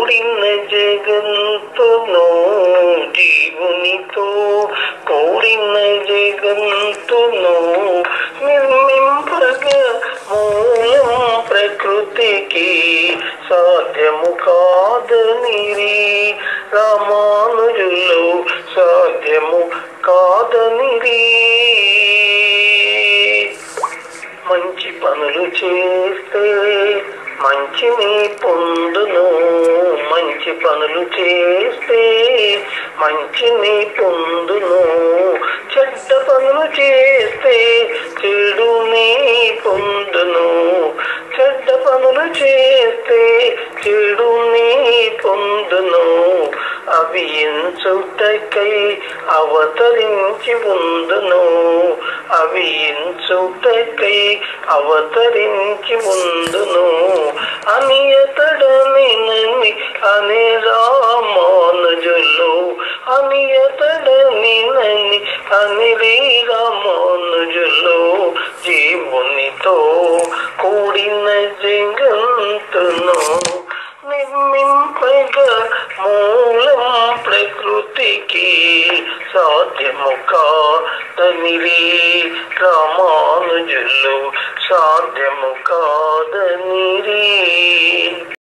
కూడిన జగంతును జీవునితో కూడిన జగంతును నిర్మింపగా మూలం ప్రకృతికి సాధ్యము కాదనిరి రామానుజులు సాధ్యము కాదనిరి మంచి పనులు చేస్తే మంచిని పొందును మంచి పనులు చేస్తే మంచిని పొందును చెడ్డ పనులు చేస్తే చెడుని పొందును చెడ్డ పనులు చేస్తే చెడుని పొందును అవి ఎంచుటకై అవతరించి ఉందును అవి ఎంచుటకై అవతరించి ఉందును అని ఎతడని అనే రామానుజులు అని ఎతడని అని రామానుజులు జీవునితో కూడిన జగంతును నిర్మింపగా మూలం ప్రకృతికి సాధ్యము కాదనిరి రామానుజులు సాధ్యము కాదనిరి